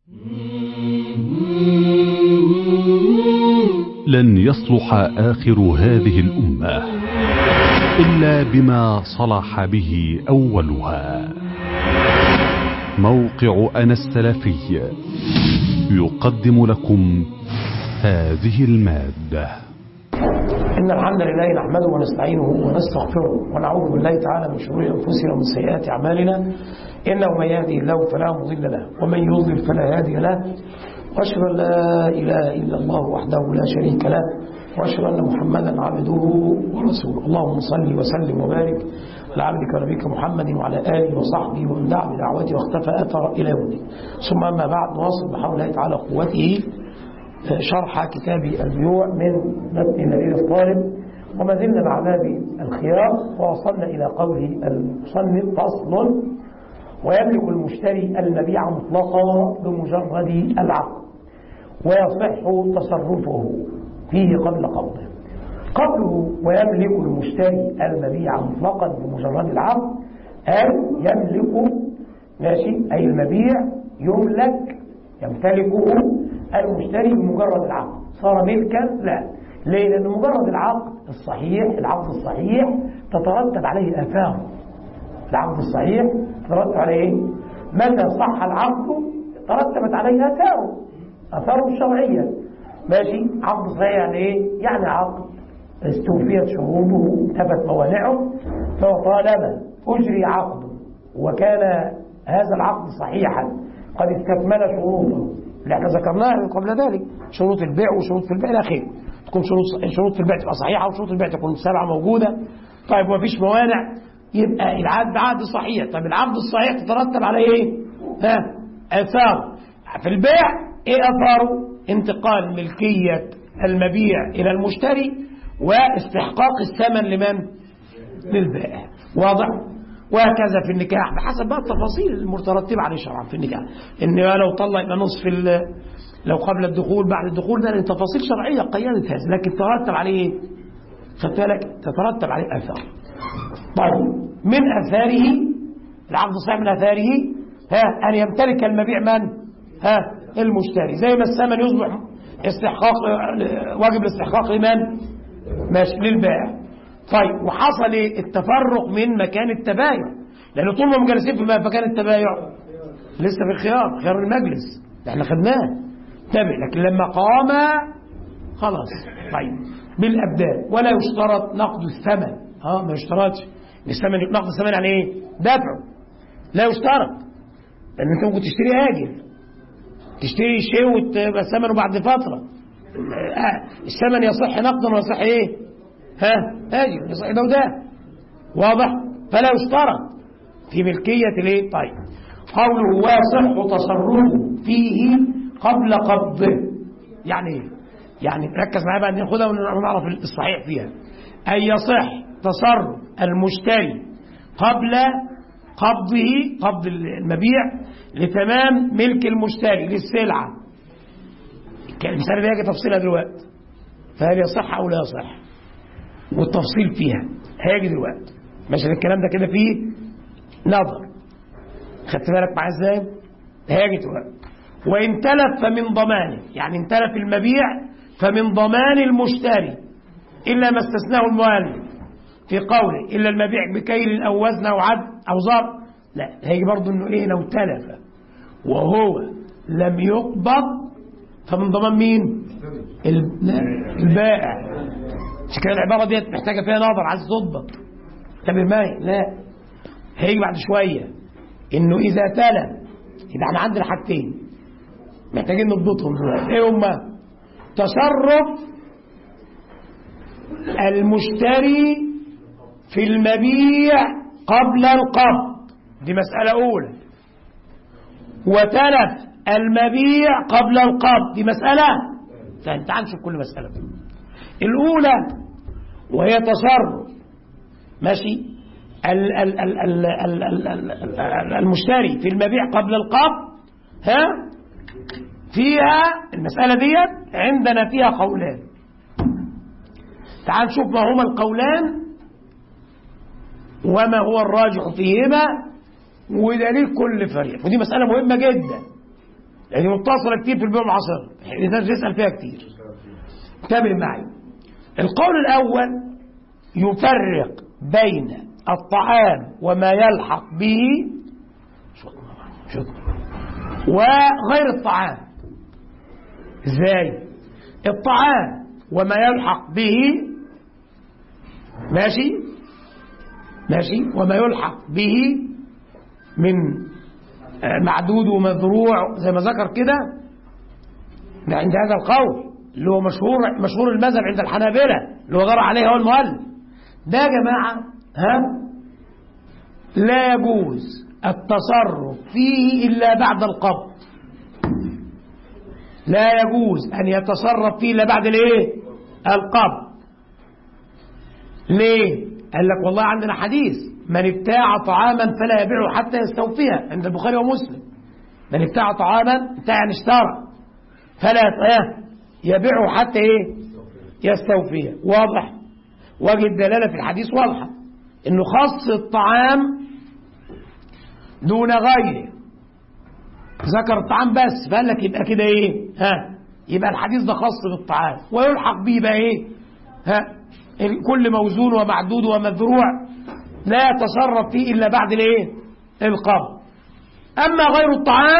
لن يصلح آخر هذه الأمة إلا بما صلح به أولها موقع أنا السلفي يقدم لكم هذه المادة إن الحمد لله نحمده ونستعينه ونستغفره ونعوذ بالله تعالى من شرور أنفسنا ومن سيئات أعمالنا إنه من يهدي الله فلا مضل له ومن يضلل فلا هادي له وأشهد أن لا إله إلا الله وحده لا شريك له وأشهد أن محمدا عبده ورسوله اللهم صل وسلم وبارك على عبدك ونبيك محمد وعلى آله وصحبه ومن دعا بدعوته واختفى أثر إلى يوم الدين ثم أما بعد نواصل بحول الله تعالى قوته شرح كتاب البيوع من متن نبيل الطالب وما زلنا مع باب الخيار ووصلنا إلى قول المصنف فصل ويملك المشتري المبيع مطلقا بمجرد العقد ويصح تصرفه فيه قبل قبضه قبله ويملك المشتري المبيع مطلقا بمجرد العقد أي يملك ماشي أي المبيع يملك يمتلكه المشتري بمجرد العقد صار ملكا لا ليه لأن مجرد العقد الصحيح العقد الصحيح تترتب عليه آثار العقد الصحيح تترتب عليه ايه؟ متى صح العقد ترتبت عليه آثاره آثاره الشرعية ماشي عقد صحيح يعني ايه؟ يعني عقد استوفيت شروطه انتفت موانعه فطالما أجري عقده وكان هذا العقد صحيحا قد استكمل شروطه اللي احنا ذكرناها قبل ذلك شروط البيع وشروط في البيع الى اخره تكون شروط شروط في البيع تبقى صحيحه وشروط البيع تكون سبعه موجوده طيب ومفيش موانع يبقى العقد عقد صحيح طيب العقد الصحيح تترتب على ايه؟ ها اثار في البيع ايه اثاره؟ انتقال ملكيه المبيع الى المشتري واستحقاق الثمن لمن؟ للبائع واضح؟ وهكذا في النكاح بحسب بقى التفاصيل المترتبه عليه شرعا في النكاح ان لو طلق يبقى نصف لو قبل الدخول بعد الدخول ده تفاصيل شرعيه قيدت هذا لكن ترتب عليه ايه؟ خدت بالك تترتب عليه اثار طيب من اثاره العقد الصحيح من اثاره ها ان يمتلك المبيع من؟ ها المشتري زي ما الثمن يصبح استحقاق واجب الاستحقاق لمن؟ ماشي للبائع طيب وحصل ايه التفرق من مكان التبايع لأنه طول ما جالسين في مكان التبايع لسه في الخيار خيار المجلس احنا خدناه تابع لكن لما قام خلاص طيب بالأبدان ولا يشترط نقد الثمن اه ما يشترطش الثمن نقد الثمن يعني ايه دفعه لا يشترط لأن انت ممكن تشتري آجل تشتري شيء وتبقى ثمنه بعد فترة الثمن يصح نقدا ويصح ايه ها اجل يصح ده وده واضح فلا يشترط في ملكية الايه طيب قوله ويصح تصرفه فيه قبل قبضه يعني ايه يعني ركز معايا بقى ناخدها ونعرف الصحيح فيها أن يصح تصرف المشتري قبل قبضه قبض المبيع لتمام ملك المشتري للسلعة المسألة دي هيجي تفصيلها دلوقتي فهل يصح أو لا يصح والتفصيل فيها هيجي دلوقتي ماشي الكلام ده كده فيه نظر خدت بالك معايا ازاي هيجي دلوقتي وان تلف فمن ضمانه يعني ان تلف المبيع فمن ضمان المشتري الا ما استثناه المؤلف في قوله الا المبيع بكيل او وزن او عد او ضرب لا هيجي برضه انه ايه لو تلف وهو لم يقبض فمن ضمان مين البائع مش كده العبارة ديت محتاجة فيها نظر عايز تضبط انتبه معي لا هيجي بعد شوية انه اذا تلا يبقى احنا عندنا حاجتين محتاجين نضبطهم دلوقتي ايه هما تصرف المشتري في المبيع قبل القبض دي مسألة أولى وتلف المبيع قبل القبض دي مسألة ثانية تعال نشوف كل مسألة الأولى وهي تصرف ماشي ال ال ال ال ال ال ال ال المشتري في المبيع قبل القبض ها فيها المسألة ديت عندنا فيها قولان تعال نشوف ما هما القولان وما هو الراجح فيهما ودليل كل فريق ودي مسألة مهمة جدا يعني متصلة كتير في البيع والعصر الناس بيسأل فيها كتير انتبه معي القول الأول يفرق بين الطعام وما يلحق به شكرا وغير الطعام ازاي الطعام وما يلحق به ماشي ماشي وما يلحق به من معدود ومذروع زي ما ذكر كده ده عند هذا القول اللي هو مشهور مشهور المذهب عند الحنابلة اللي هو غير عليه هو المؤلف ده يا جماعة ها لا يجوز التصرف فيه إلا بعد القبض لا يجوز أن يتصرف فيه إلا بعد الإيه القبض ليه قال لك والله عندنا حديث من ابتاع طعاما فلا يبيعه حتى يستوفيها عند البخاري ومسلم من ابتاع طعاما ابتاع يعني اشترى فلا يبيعه حتى ايه يستوفيه واضح وجه الدلالة في الحديث واضحة انه خص الطعام دون غيره ذكر الطعام بس فقال لك يبقى كده ايه ها يبقى الحديث ده خاص بالطعام ويلحق بيه بقى ايه ها كل موزون ومعدود ومذروع لا يتصرف فيه الا بعد الايه القبض اما غير الطعام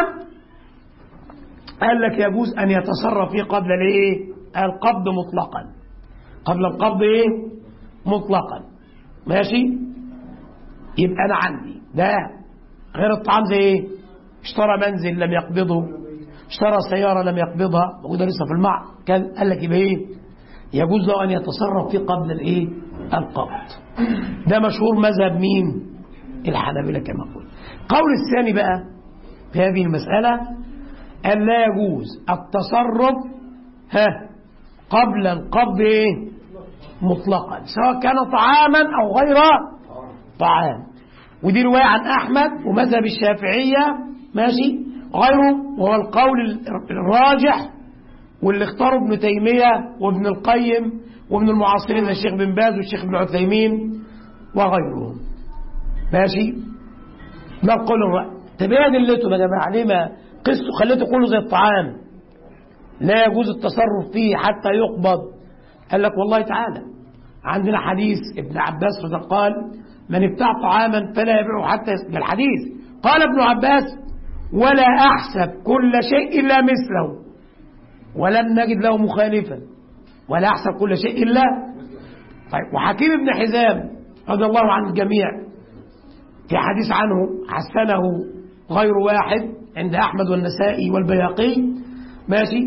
قال لك يجوز ان يتصرف فيه قبل الايه القبض مطلقا قبل القبض ايه مطلقا ماشي يبقى انا عندي ده غير الطعام زي ايه اشترى منزل لم يقبضه اشترى سيارة لم يقبضها موجودة لسه في المع كان قال لك يبقى ايه يجوز له ان يتصرف فيه قبل الايه القبض ده مشهور مذهب مين الحنابلة كما قلت قول الثاني بقى في هذه المسألة أن لا يجوز التصرف ها قبل القبض ايه مطلقا سواء كان طعاما او غير طعام ودي رواية عن أحمد ومذهب الشافعية ماشي غيره وهو القول الراجح واللي اختاره ابن تيمية وابن القيم وابن المعاصرين زي الشيخ بن باز والشيخ ابن عثيمين وغيرهم ماشي ده القول الرأي طب ايه ادلته يا جماعه ليه ما قسته خليته كله زي الطعام لا يجوز التصرف فيه حتى يقبض قال لك والله تعالى عندنا حديث ابن عباس رضي قال من ابتاع طعاما فلا يبيعه حتى يسقى الحديث قال ابن عباس ولا أحسب كل شيء إلا مثله ولم نجد له مخالفا ولا أحسب كل شيء إلا طيب وحكيم بن حزام رضي الله عن الجميع في حديث عنه حسنه غير واحد عند أحمد والنسائي والبياقي ماشي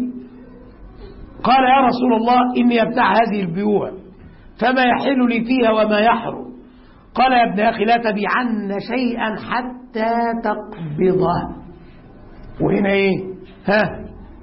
قال يا رسول الله إني أبتاع هذه البيوع فما يحل لي فيها وما يحرم قال يا ابن أخي لا تبيعن شيئا حتى تقبضه وهنا إيه ها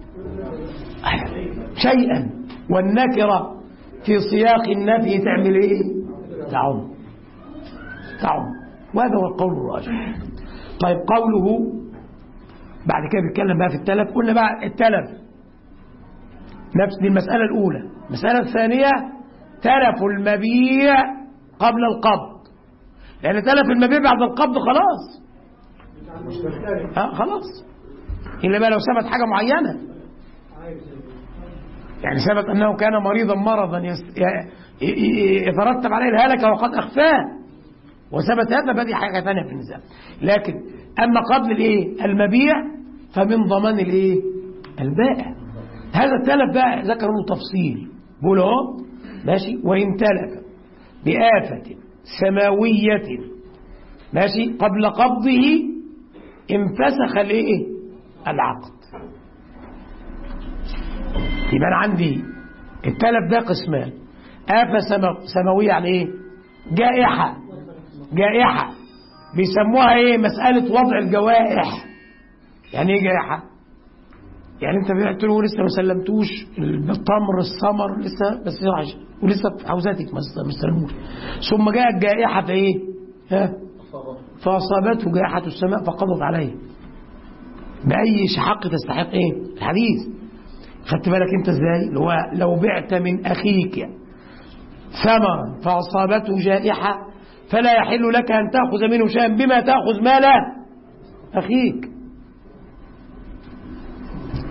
شيئا والنكرة في سياق النفي تعمل إيه تعم تعم وهذا هو القول الراجح طيب قوله بعد كده بيتكلم بقى في التلف قلنا بقى التلف نفس دي المسألة الأولى المسألة الثانية تلف المبيع قبل القبض لأن تلف المبيع بعد القبض خلاص ها خلاص إلا بقى لو ثبت حاجة معينة يعني ثبت أنه كان مريضا مرضا يترتب عليه الهلكة وقد أخفاه وثبت هذا فدي حاجة ثانية في النزاع لكن أما قبل الإيه المبيع فمن ضمان الإيه البائع هذا التلف بقى ذكر له تفصيل بقول اهو ماشي وإن تلف بآفة سماوية ماشي قبل قبضه انفسخ الايه العقد يبقى انا عندي التلف ده قسمان آفة سماوية يعني ايه جائحة جائحة بيسموها ايه مسألة وضع الجوائح يعني ايه جائحة يعني انت بعت له لسه ما سلمتوش التمر الثمر لسه بس ولسه في حوزاتك ما استلموش ثم جاءت جائحة في ايه ها فاصابته جائحة السماء فقضت عليه بأي حق تستحق ايه الحديث خدت بالك انت ازاي اللي هو لو بعت من اخيك ثمرا فاصابته جائحة فلا يحل لك ان تاخذ منه شيئا بما تاخذ مال اخيك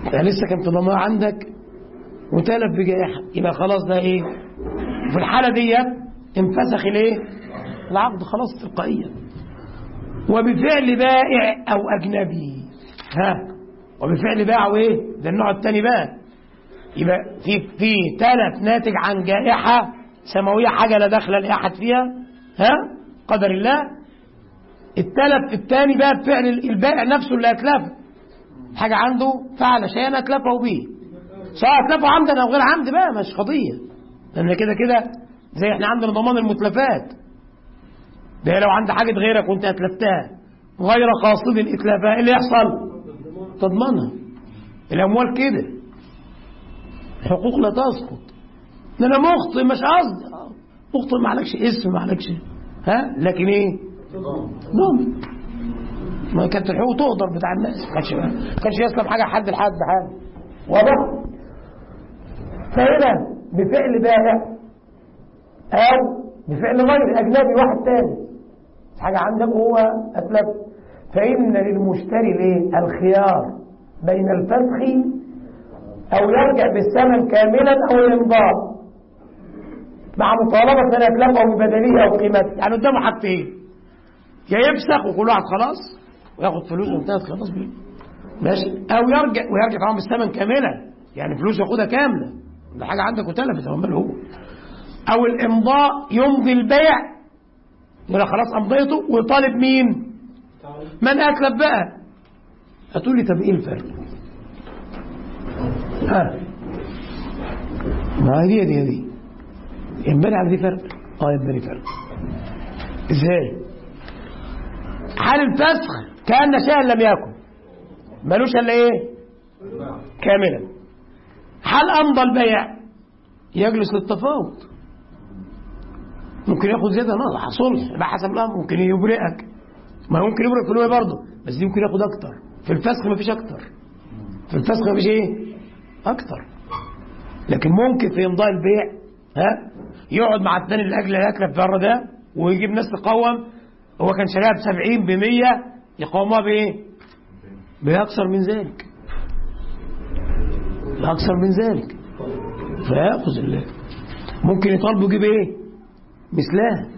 يعني لسه كان في ضمان عندك وتلف بجائحة يبقى خلاص ده ايه في الحالة دي انفسخ الايه العقد خلاص تلقائيا وبفعل بائع او اجنبي ها وبفعل بائع وايه ده النوع الثاني بقى يبقى في في تلف ناتج عن جائحة سماوية حاجة لا دخل لأحد فيها ها قدر الله التلف الثاني بقى بفعل البائع نفسه اللي أتلفه حاجة عنده فعل شيئا أتلفه به سواء أتلفه عمدا أو غير عمد بقى مش قضية لأن كده كده زي احنا عندنا ضمان المتلفات ده لو عند حاجة غيرك وانت أتلفتها غير قاصد إتلافها إيه اللي يحصل تضمنها الأموال كده حقوق لا تسقط ده أنا مخطئ مش قصدي مخطئ ما عليكش اسم ما عليكش ها لكن ايه ضامن ما كانت الحقوق تقدر بتاع الناس ما كانش ما كانش يسلم حاجه حد لحد حاجه واضح فهنا بفعل بائع او بفعل غير اجنبي واحد تاني حاجه عندك وهو اتلف فان للمشتري الايه الخيار بين الفسخ او يرجع بالثمن كاملا او الامضاء مع مطالبه ان يتلفه ببدنيه او قيمته يعني قدامه حاجتين يا يفسخ وكل واحد خلاص وياخد فلوسه وانتهت خلاص بيه ماشي او يرجع ويرجع طبعا بالثمن كاملا يعني فلوسه ياخدها كامله ده حاجه عندك وتلفت امال هو او الامضاء يمضي البيع يقول خلاص امضيته ويطالب مين من اتلف بقى هتقول لي طب ايه الفرق ها ما هي دي دي دي ينبني على دي فرق اه ينبني فرق ازاي حال الفسخ كأن شيئا لم يكن ملوش الا ايه كاملا حال امضى البيع يجلس للتفاوض ممكن ياخد زياده نصح صلح بقى حسب الامر ممكن يبرئك ما ممكن يبرئ في الوقت برضه بس دي ممكن ياخد اكتر في الفسخ مفيش اكتر في الفسخ مفيش ايه اكتر لكن ممكن في امضاء البيع ها يقعد مع الثاني لاجل يتلف بره ده ويجيب ناس تقوم هو كان شاريها ب 70 ب 100 يقومها بايه؟ باكثر من ذلك باكثر من ذلك فياخذ الله ممكن يطالبوا يجيب ايه؟ مثلها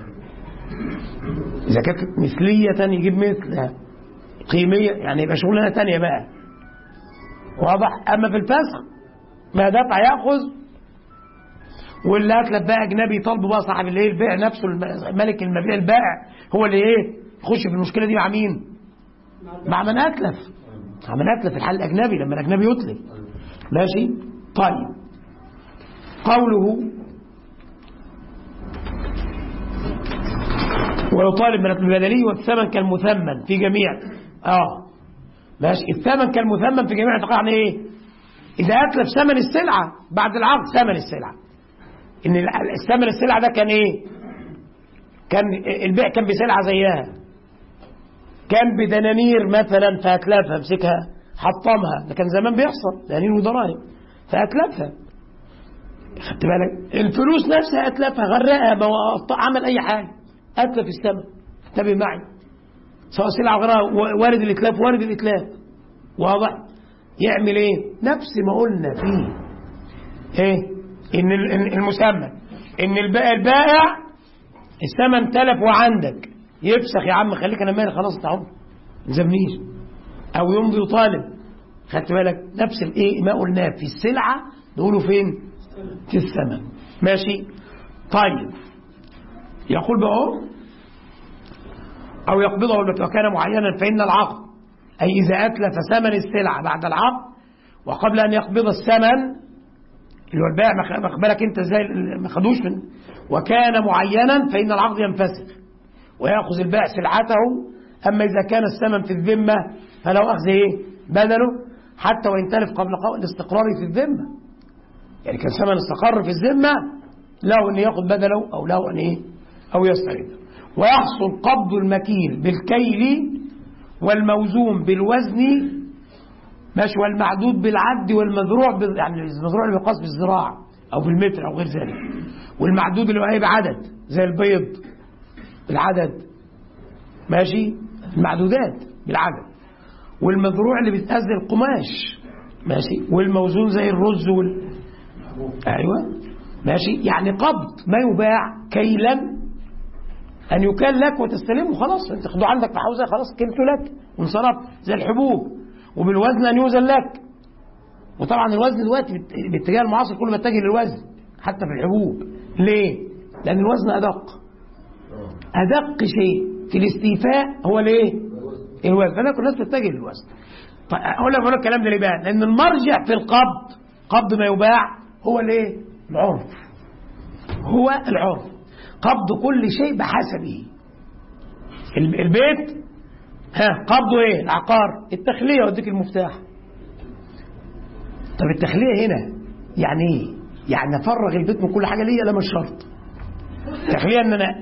اذا كانت مثليه يجيب مثلها قيميه يعني يبقى شغلانه ثانيه بقى واضح اما في الفسخ ما دفع ياخذ واللي اتلف بقى اجنبي يطالبه بقى صاحب الايه البيع نفسه ملك المبيع البائع هو اللي ايه يخش في المشكله دي مع مين؟ مع من اتلف مع من اتلف الحال الاجنبي لما الاجنبي يتلف ماشي طيب قوله ويطالب من البدلي والثمن كالمثمن في جميع اه ماشي الثمن كالمثمن في جميع تقع عن ايه؟ اذا اتلف ثمن السلعه بعد العقد ثمن السلعه ان الثمن السلعه ده كان ايه كان البيع كان بسلعه زيها كان بدنانير مثلا فاتلفها امسكها حطمها ده كان زمان بيحصل دنانير ودراهم فاتلفها خدت بالك الفلوس نفسها اتلفها غرقها ما عمل اي حاجه اتلف الثمن انتبه معي سواء سلعه غيرها وارد الاتلاف وارد الاتلاف واضح يعمل ايه نفس ما قلنا فيه ايه ان المسمى ان البائع الثمن تلف وعندك يفسخ يا عم خليك انا مالي خلاص انت عمر ما تزمنيش او يمضي يطالب خدت بالك نفس الايه ما قلناه في السلعه نقوله فين في الثمن ماشي طيب يقول بقى او يقبضه وكان معينا فان العقد اي اذا اتلف ثمن السلعه بعد العقد وقبل ان يقبض الثمن اللي هو البائع ما بالك انت ازاي ما خدوش من وكان معينا فان العقد ينفسخ وياخذ البائع سلعته اما اذا كان الثمن في الذمه فلو اخذ ايه بدله حتى وان تلف قبل الاستقرار في الذمه يعني كان الثمن استقر في الذمه له ان ياخذ بدله او له ان ايه او يسترد ويحصل قبض المكيل بالكيل والموزون بالوزن ماشي والمعدود بالعد والمذروع بال... يعني المذروع اللي بيقاس بالذراع او بالمتر او غير ذلك والمعدود اللي هو ايه بعدد زي البيض بالعدد ماشي المعدودات بالعدد والمذروع اللي بيتقاس القماش ماشي والموزون زي الرز وال ايوه ماشي يعني قبض ما يباع كيلا ان يكال لك وتستلمه خلاص انت تاخده عندك في حوزه خلاص كلته لك وانصرف زي الحبوب وبالوزن ان يوزن لك وطبعا الوزن دلوقتي باتجاه المعاصر كله بيتجه للوزن حتى في الحبوب ليه؟ لان الوزن ادق ادق شيء في الاستيفاء هو الايه؟ الوزن فانا كل الناس بتتجه للوزن طيب اقول لك بقول الكلام ده ليه بقى؟ لان المرجع في القبض قبض ما يباع هو الايه؟ العرف هو العرف قبض كل شيء بحسبه البيت ها قبضه ايه؟ العقار التخليه واديك المفتاح طب التخليه هنا يعني ايه؟ يعني افرغ البيت من كل حاجه ليا لا مش شرط التخليه ان انا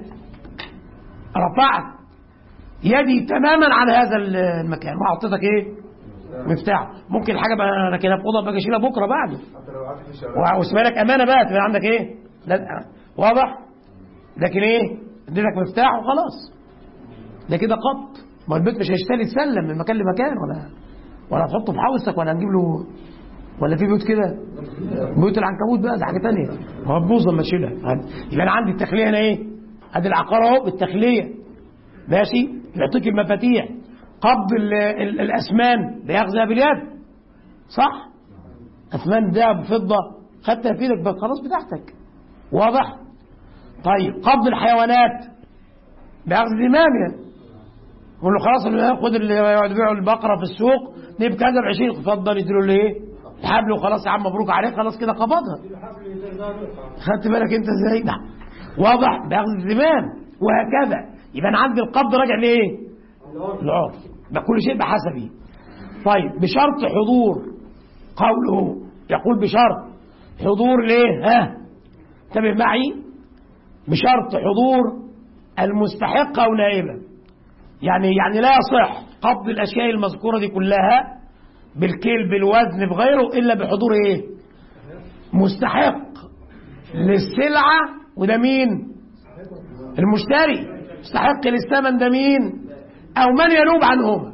رفعت يدي تماما عن هذا المكان واعطيتك ايه؟ مفتاح ممكن الحاجه بقى انا كده في اوضه باجي اشيلها بكره بعده واسمها لك امانه بقى تبقى عندك ايه؟ واضح؟ لكن ايه؟ اديتك مفتاح وخلاص ده كده قبض ما البيت مش هيشتري يتسلم من مكان لمكان ولا ولا تحطه في حوزتك ولا هنجيب له ولا في بيوت كده بيوت العنكبوت بقى ده حاجه ثانيه هو هتبوظ لما اشيلها يبقى انا عندي التخليه هنا ايه؟ ادي العقار اهو بالتخليه ماشي يعطيك المفاتيح قبض ال ال الاسمان لياخذها باليد صح؟ اثمان ذهب فضه خدتها في ايدك خلاص بتاعتك واضح؟ طيب قبض الحيوانات بأخذ زمامها يقول له خلاص خد اللي يقعد يبيعوا البقره في السوق نجيب كذا ب 20 اتفضل يديله له ايه؟ الحبل وخلاص يا عم مبروك عليك خلاص كده قبضها خدت بالك انت ازاي؟ نعم واضح بأخذ الزمام وهكذا يبقى انا عندي القبض راجع لايه؟ العرف ده كل شيء بحسبه طيب بشرط حضور قوله يقول بشرط حضور ليه؟ ها؟ انتبه معي بشرط حضور المستحق او نائبه يعني يعني لا يصح قبض الاشياء المذكوره دي كلها بالكيل بالوزن بغيره الا بحضور ايه مستحق للسلعه وده مين المشتري مستحق للثمن ده مين او من ينوب عنهما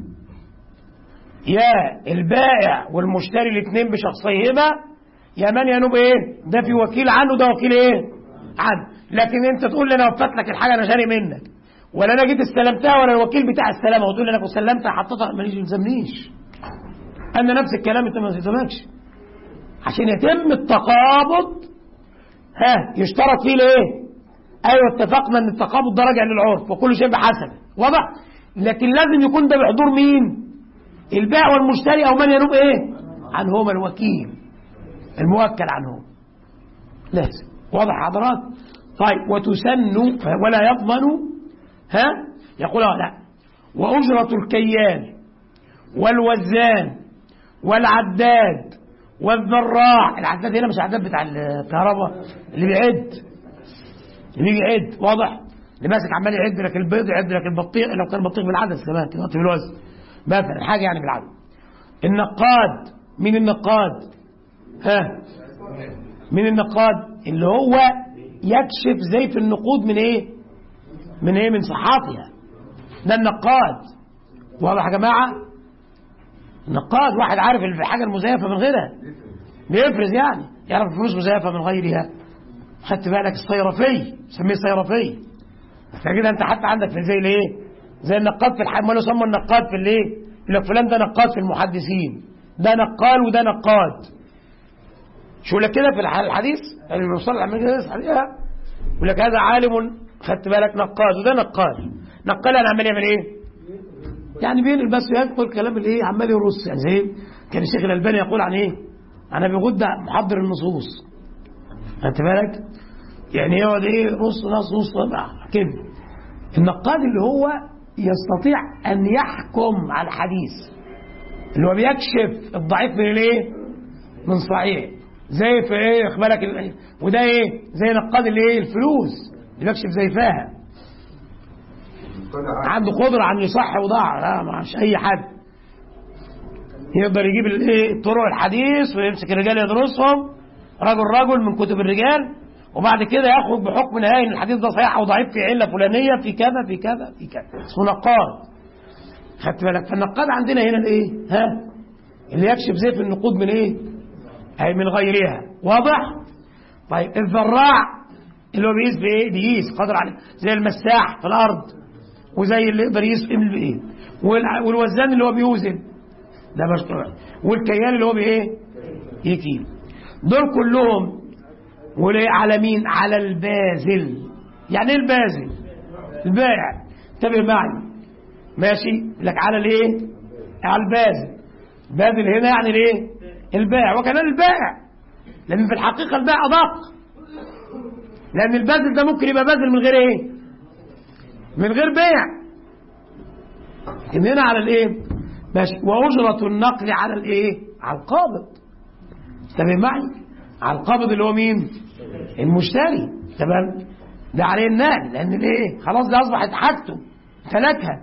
يا البائع والمشتري الاثنين بشخصيهما يا من ينوب ايه ده في وكيل عنه ده وكيل ايه عنه لكن انت تقول لي انا وفت لك الحاجه انا شاري منك ولا انا جيت استلمتها ولا الوكيل بتاع السلامه وتقول لي انا كنت سلمتها حطيتها ماليش يلزمنيش انا نفس الكلام انت ما يلزمكش عشان يتم التقابض ها يشترط فيه الايه ايوه اتفقنا ان التقابض ده راجع للعرف وكل شيء بحسب واضح لكن لازم يكون ده بحضور مين البائع والمشتري او من ينوب ايه عنهما الوكيل الموكل عنهم لازم واضح حضرات طيب وتسن ولا يضمن ها يقول لا وأجرة الكيال والوزان والعداد والذراع العداد هنا مش عداد بتاع الكهرباء اللي بيعد اللي بيجي يعد واضح اللي ماسك عمال يعد لك البيض يعد لك البطيخ لو كان البطيخ بالعدد كمان كده في الوزن مثلا حاجه يعني بالعدد النقاد مين النقاد ها مين النقاد اللي هو يكشف زيت النقود من ايه من ايه من صحافها ده النقاد واضح يا جماعه النقاد واحد عارف الحاجه المزيفه من غيرها بيفرز يعني يعرف الفلوس مزيفه من غيرها خدت بالك الصيرفي سميه صيرفي فكده انت حتى عندك في زي الايه زي النقاد في الحمام يسمى النقاد في الايه يقول لك فلان ده نقاد في المحدثين ده نقال وده نقاد شو لك كده في الحديث يعني الرسول الامريكي عليها يقول لك هذا عالم خدت بالك نقاد وده نقال نقال انا عمال يعمل ايه يعني بين بس يدخل كلام الايه عمال يرص يعني زي كان الشيخ الالباني يقول عن ايه انا بيغد محضر النصوص خدت بالك يعني يقعد ايه رص نص نص كده النقاد اللي هو يستطيع ان يحكم على الحديث اللي هو بيكشف الضعيف من الايه من صحيح زي في ايه اخبارك وده ايه زي نقاد الايه الفلوس اللي بيكشف زيفاها عنده قدره على يصح وضاع لا مش اي حد يقدر يجيب الايه طرق الحديث ويمسك الرجال يدرسهم رجل رجل من كتب الرجال وبعد كده يخرج بحكم نهائي ان الحديث ده صحيح او ضعيف في عله فلانيه في كذا في كذا في كذا اسمه نقاد خدت بالك فالنقاد عندنا هنا الايه ها اللي يكشف زيف النقود من ايه اي من غيرها واضح طيب الذراع اللي هو بيقيس بايه بيقيس قدر عليه زي المساح في الارض وزي اللي يقدر يقيس بايه والوزان اللي هو بيوزن ده مشروع والكيال اللي هو بايه يكيل دول كلهم على مين على البازل يعني ايه البازل البائع انتبه معي ماشي لك على الايه على البازل بازل هنا يعني الايه البائع وكمان البائع لان في الحقيقه البائع ادق لان البازل ده ممكن يبقى بازل من غير ايه من غير بيع لكن هنا على الايه ماشي واجره النقل على الايه على القابض انتبه معي على القابض اللي هو مين المشتري تمام ده عليه النقل لان الايه خلاص ده اصبحت حاجته تلكها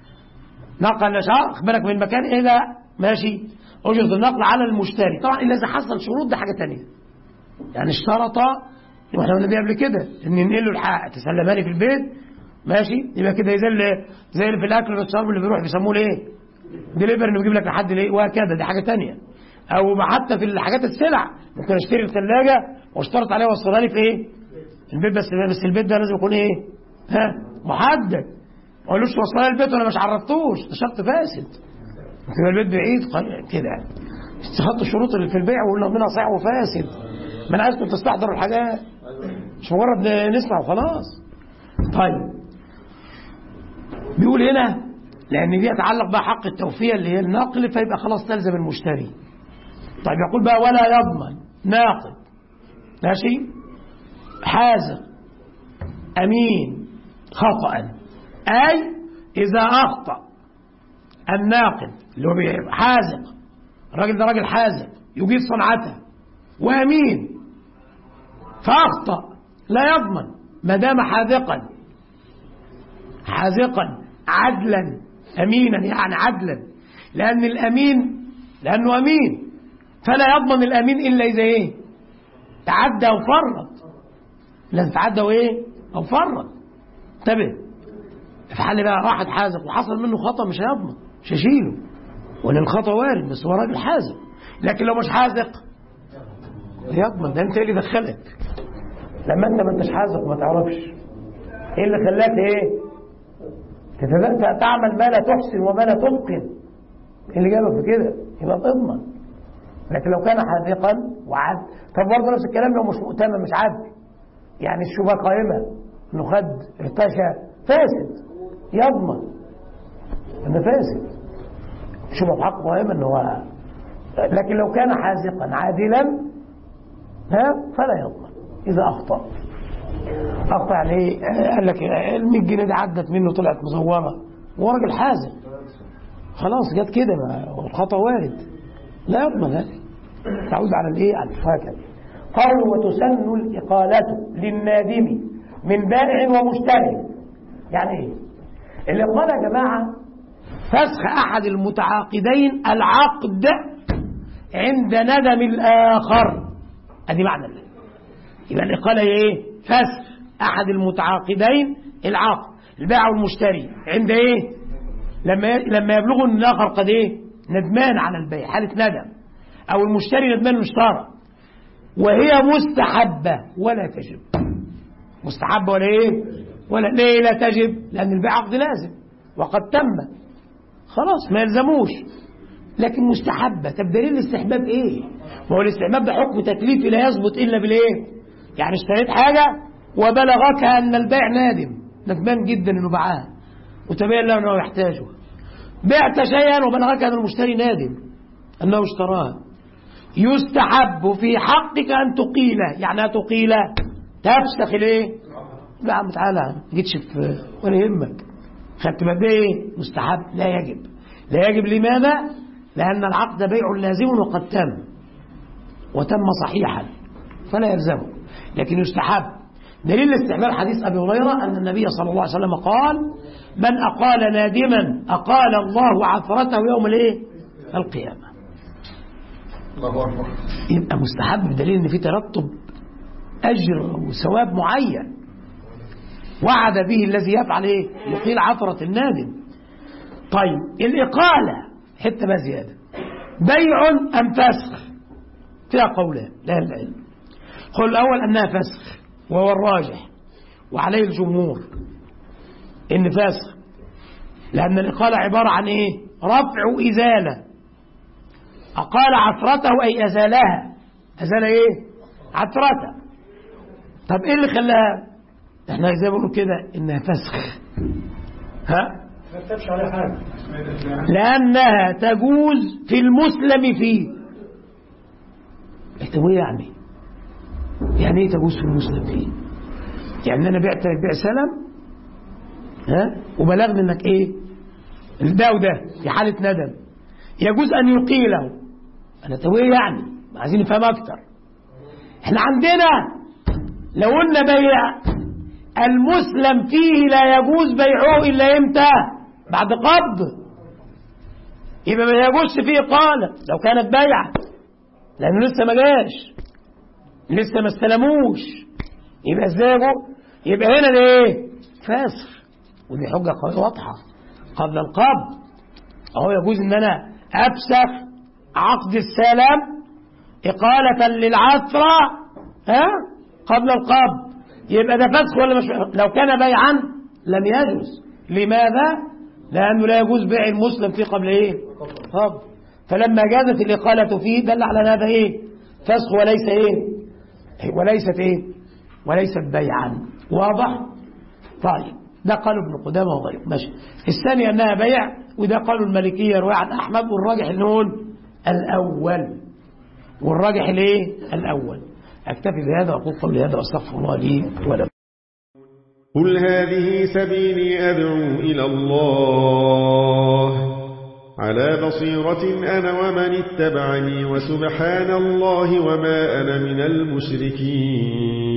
نقل نشاء بالك من مكان الى ماشي اجره النقل على المشتري طبعا الا اذا حصل شروط ده حاجه ثانيه يعني اشترط واحنا قلنا قبل كده ان ينقل له الحق تسلمها لي في البيت ماشي يبقى كده زي اللي زي اللي في الاكل والشرب اللي بيروح بيسموه ايه ديليفري انه بيجيب لك لحد الايه وهكذا دي حاجه ثانيه او حتى في الحاجات السلع ممكن اشتري الثلاجه واشترط عليها وصلها لي في ايه البيت بس بس البيت ده لازم يكون ايه ها محدد ما اقولوش وصلها البيت وانا مش عرفتوش ده شرط فاسد يبقى البيت بعيد كده تحط الشروط اللي في البيع وقلنا منها صحيح وفاسد ما انا عايزكم تستحضروا الحاجات مش مجرد نسمع وخلاص طيب بيقول هنا لان دي يتعلق بقى حق التوفيه اللي هي النقل فيبقى خلاص تلزم المشتري طيب يقول بقى ولا يضمن ناقد ماشي حازق امين خطا اي اذا اخطا الناقد اللي هو حازق الراجل ده راجل حازق يجيد صنعته وامين فاخطا لا يضمن ما دام حاذقا حاذقا عدلا امينا يعني عدلا لان الامين لانه امين فلا يضمن الامين الا اذا ايه تعدى او فرط لازم تعدى وايه او فرط انتبه في حال بقى واحد حازق وحصل منه خطا مش هيضمن مش هشيله ولا الخطا وارد بس هو راجل حازق لكن لو مش حازق يضمن ده انت اللي دخلك لما انت ما انتش حازق ما تعرفش ايه اللي خلاك ايه تتبقى تعمل ما لا تحسن وما لا تتقن اللي جابك في كده يبقى تضمن لكن لو كان حاذقا وعد طب برضه نفس الكلام لو مش مؤتمن مش عدل يعني الشبهه قائمه انه خد ارتشى فاسد يضمن انه فاسد شبهه في حقه قائمه ان هو لكن لو كان حاذقا عادلا ها فلا يضمن اذا اخطا اخطا يعني ايه قال لك ال 100 جنيه دي عدت منه طلعت مزوره وهو راجل حازم خلاص جت كده والخطا وارد لا يضمن هذا تعود على الايه على الفاكهه قالوا وتسن الاقاله للنادم من بائع ومشتري يعني ايه الاقاله يا جماعه فسخ احد المتعاقدين العقد عند ندم الاخر ادي معنى الله يبقى الاقاله ايه فسخ احد المتعاقدين العقد البائع والمشتري عند ايه لما لما يبلغوا ان الاخر قد ايه ندمان على البيع حاله ندم او المشتري ندمان انه اشترى وهي مستحبه ولا تجب مستحبه ولا ايه ولا ليه لا تجب لان البيع عقد لازم وقد تم خلاص ما يلزموش لكن مستحبه طب دليل الاستحباب ايه ما هو الاستحباب ده حكم تكليفي لا يثبت الا بالايه يعني اشتريت حاجه وبلغك ان البيع نادم ندمان جدا انه باعها وتبين له انه يحتاجه بعت شيئا وبلغك ان المشتري نادم انه اشتراه يستحب في حقك ان تقيله يعني تقيله تفسخ الايه لا عم تعالى ما جيتش في ولا يهمك خدت بالك ايه مستحب لا يجب لا يجب لماذا لان العقد بيع لازم وقد تم وتم صحيحا فلا يلزمه لكن يستحب دليل استحباب حديث ابي هريره ان النبي صلى الله عليه وسلم قال من اقال نادما اقال الله عثرته يوم الايه القيامه الله أكبر يبقى مستحب بدليل ان في ترتب اجر وثواب معين وعد به الذي يفعل ايه يقيل عثره النادم طيب الاقاله حته بقى زياده بيع أم فسخ فيها قولان لا العلم قول الأول أنها فسخ وهو الراجح وعليه الجمهور إن فسخ لأن الإقالة عبارة عن إيه رفع إزالة أقال عثرته أي أزالها أزال إيه عثرته طب إيه اللي خلاها احنا زي ما بنقول كده إنها فسخ ها ما كتبش عليه حاجة لأنها تجوز في المسلم فيه طب ايه يعني يعني ايه تجوز في المسلم فيه يعني انا بعت لك بيع سلم ها وبلغني انك ايه ده وده في حالة ندم يجوز ان يقيله انا طب ايه يعني عايزين نفهم اكتر احنا عندنا لو قلنا بيع المسلم فيه لا يجوز بيعه الا امتى بعد قبض يبقى ما يجوزش فيه قال لو كانت بيعة لأنه لسه ما جاش لسه ما استلموش يبقى ازاي يجو؟ يبقى هنا ده ايه فاسخ ودي حجة قوية واضحة قبل القبض أهو يجوز إن أنا أفسخ عقد السلام إقالة للعثرة ها قبل القبض يبقى ده فسخ ولا مش لو كان بيعا لم يجوز لماذا؟ لأنه لا يجوز بيع المسلم فيه قبل إيه؟ قبل فلما جازت الإقالة فيه دل على هذا إيه؟ فسخ وليس إيه؟ وليست إيه؟ وليست بيعا واضح؟ طيب ده قالوا ابن قدامة وغيره ماشي الثاني أنها بيع وده قالوا المالكية رواه عن أحمد والراجح نقول الأول والراجح الإيه؟ الأول أكتفي بهذا وأقول قولي هذا وأستغفر الله لي ولكم قل هذه سبيلي أدعو إلى الله على بصيرة أنا ومن اتبعني وسبحان الله وما أنا من المشركين